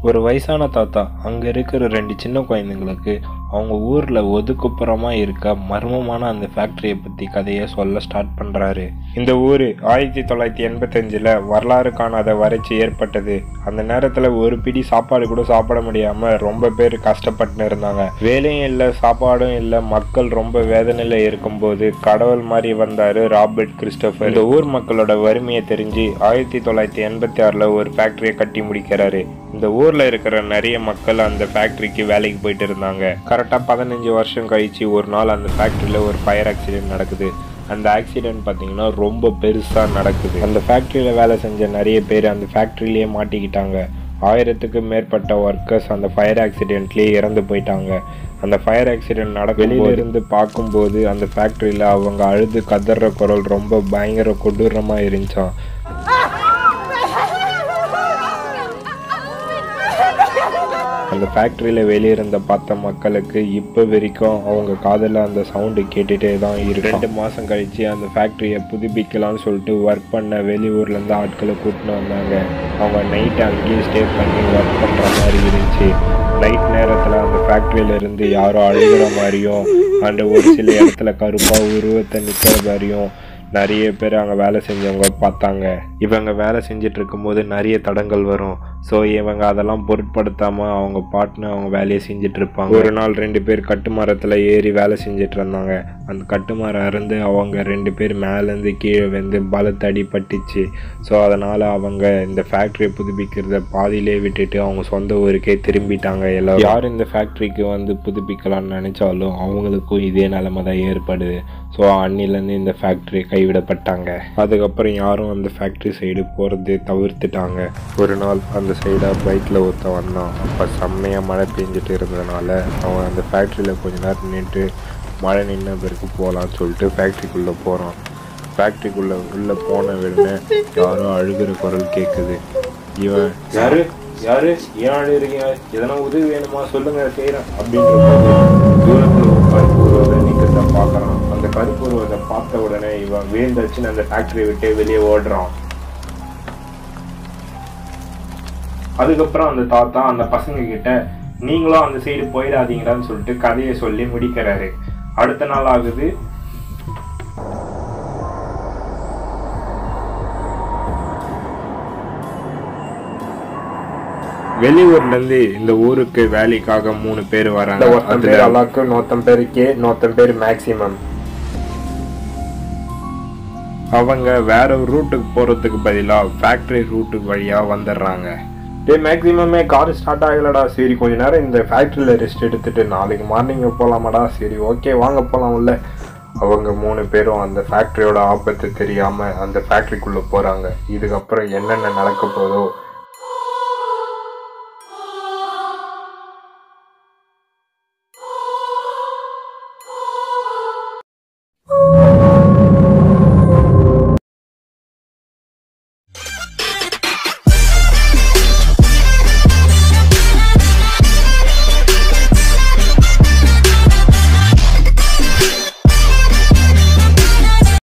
ஒரு வயசான தாத்தா அங்கே இருக்கிற ரெண்டு சின்ன குழந்தைங்களுக்கு அவங்க ஊரில் ஒதுக்குப்புறமாக இருக்க மர்மமான அந்த ஃபேக்ட்ரியை பற்றி கதையை சொல்ல ஸ்டார்ட் பண்ணுறாரு இந்த ஊர் ஆயிரத்தி தொள்ளாயிரத்தி எண்பத்தஞ்சில் வரலாறு காணாத வறட்சி ஏற்பட்டது அந்த நேரத்தில் ஒரு பிடி சாப்பாடு கூட சாப்பிட முடியாமல் ரொம்ப பேர் கஷ்டப்பட்டு இருந்தாங்க வேலையும் இல்லை சாப்பாடும் இல்லை மக்கள் ரொம்ப வேதனையில் இருக்கும்போது கடவுள் மாதிரி வந்தார் ராபர்ட் கிறிஸ்டோபர் இந்த ஊர் மக்களோட வறுமையை தெரிஞ்சு ஆயிரத்தி தொள்ளாயிரத்தி எண்பத்தி ஆறில் ஒரு ஃபேக்ட்ரியை கட்டி முடிக்கிறாரு இந்த ஊரில் இருக்கிற நிறைய மக்கள் அந்த ஃபேக்ட்ரிக்கு வேலைக்கு போயிட்டு இருந்தாங்க கரெக்டாக பதினஞ்சு வருஷம் கழிச்சு ஒரு நாள் அந்த ஃபேக்ட்ரியில் ஒரு ஃபயர் ஆக்சிடென்ட் நடக்குது அந்த ஆக்சிடென்ட் பார்த்தீங்கன்னா ரொம்ப பெருசாக நடக்குது அந்த ஃபேக்ட்ரியில் வேலை செஞ்ச நிறைய பேர் அந்த ஃபேக்ட்ரியிலேயே மாட்டிக்கிட்டாங்க ஆயிரத்துக்கு மேற்பட்ட ஒர்க்கர்ஸ் அந்த ஃபயர் ஆக்சிடென்ட்லேயே இறந்து போயிட்டாங்க அந்த ஃபயர் ஆக்சிடென்ட் நட வெளியிலிருந்து பார்க்கும்போது அந்த ஃபேக்ட்ரியில் அவங்க அழுது கதற குரல் ரொம்ப பயங்கர கொடூரமாக இருந்துச்சான் அந்த ஃபேக்ட்ரியில் வெளியிருந்த பார்த்த மக்களுக்கு இப்போ வரைக்கும் அவங்க காதில் அந்த சவுண்டு கேட்டுகிட்டே தான் இருக்கு ரெண்டு மாதம் கழித்து அந்த ஃபேக்ட்ரியை புதுப்பிக்கலாம்னு சொல்லிட்டு ஒர்க் பண்ண வெளியூர்லேருந்து ஆட்களை கூட்டின்னு வந்தாங்க அவங்க நைட்டு அங்கேயே ஸ்டே பண்ணி ஒர்க் பண்ணுற மாதிரி இருந்துச்சு நைட் நேரத்தில் அந்த ஃபேக்ட்ரியில இருந்து யாரோ அழுகிற மாதிரியும் அண்ட் ஒரு சில இடத்துல கருப்பாக உருவத்தை நிற்கிற மாதிரியும் நிறைய பேர் அங்கே வேலை செஞ்சவங்க பார்த்தாங்க இவங்க வேலை செஞ்சுட்டு இருக்கும்போது நிறைய தடங்கள் வரும் ஸோ இவங்க அதெல்லாம் பொருட்படுத்தாமல் அவங்க பாட்டுன்னு அவங்க வேலையை செஞ்சுட்டு இருப்பாங்க ஒரு நாள் ரெண்டு பேர் கட்டுமரத்தில் ஏறி வேலை செஞ்சுட்டு இருந்தாங்க அந்த கட்டுமரம் இருந்து அவங்க ரெண்டு பேர் மேலேருந்து கீழே வந்து பலத்த அடிபட்டுச்சு ஸோ அதனால் அவங்க இந்த ஃபேக்ட்ரியை புதுப்பிக்கிறத பாதியிலே விட்டுட்டு அவங்க சொந்த ஊருக்கே திரும்பிட்டாங்க எல்லாரும் யார் இந்த ஃபேக்ட்ரிக்கு வந்து புதுப்பிக்கலாம்னு நினச்சாலும் அவங்களுக்கும் இதே நிலைமை தான் ஏற்படுது ஸோ அன்னிலேருந்து இந்த ஃபேக்ட்ரி கைவிடப்பட்டாங்க அதுக்கப்புறம் யாரும் அந்த ஃபேக்ட்ரி சைடு போகிறது தவிர்த்துட்டாங்க ஒரு நாள் அந்த சைடாக பைக்கில் ஒருத்த வந்தான் அப்போ செம்மையாக மழை பெஞ்சிட்டு இருந்ததுனால அவன் அந்த ஃபேக்ட்ரியில் கொஞ்ச நேரம் நின்று மழை நின்ன பிறகு போகலான்னு சொல்லிட்டு ஃபேக்ட்ரிக்குள்ளே போகிறான் ஃபேக்ட்ரிக்குள்ளே உள்ளே போன உடனே யாரோ அழுகிற குரல் கேட்குது இவன் யாரு யாரு ஏன் அழுகிறீங்க எதனா உதவி வேணுமா சொல்லுங்க செய்கிறேன் அப்படின்ற போது தூரத்தில் ஒரு கருப்பு உருவத்தை நிற்கிறத பார்க்குறான் அந்த கருப்பு உருவத்தை பார்த்த உடனே இவன் வேந்தச்சுன்னு அந்த ஃபேக்டரியை விட்டு வெளியே ஓடுறான் அதுக்கப்புறம் அந்த தாத்தா அந்த பசங்க கிட்ட நீங்களும் அந்த சைடு போயிடாதீங்கடான்னு சொல்லிட்டு கதையை சொல்லி முடிக்கிறாரு அடுத்த நாள் ஆகுது வெளியூர்ல இருந்து இந்த ஊருக்கு வேலைக்காக மூணு பேர் வராங்க ஒருத்தன் பேர் அலாக்கு நூத்தம் பேர் கே நூத்தம் பேர் மேக்சிமம் அவங்க வேற ஒரு ரூட்டுக்கு போறதுக்கு பதிலா ஃபேக்டரி ரூட்டுக்கு வழியா வந்துடுறாங்க டே மேக்ஸிமமே கார் ஸ்டார்ட் ஆகலடா சரி கொஞ்ச நேரம் இந்த ஃபேக்ட்ரியில் ரெஸ்ட் எடுத்துட்டு நாளைக்கு மார்னிங் போகலாமாடா சரி ஓகே வாங்க போகலாம் உள்ள அவங்க மூணு பேரும் அந்த ஃபேக்ட்ரியோட ஆபத்து தெரியாம அந்த ஃபேக்ட்ரிக்குள்ள போறாங்க இதுக்கப்புறம் என்னென்ன நடக்க போதோ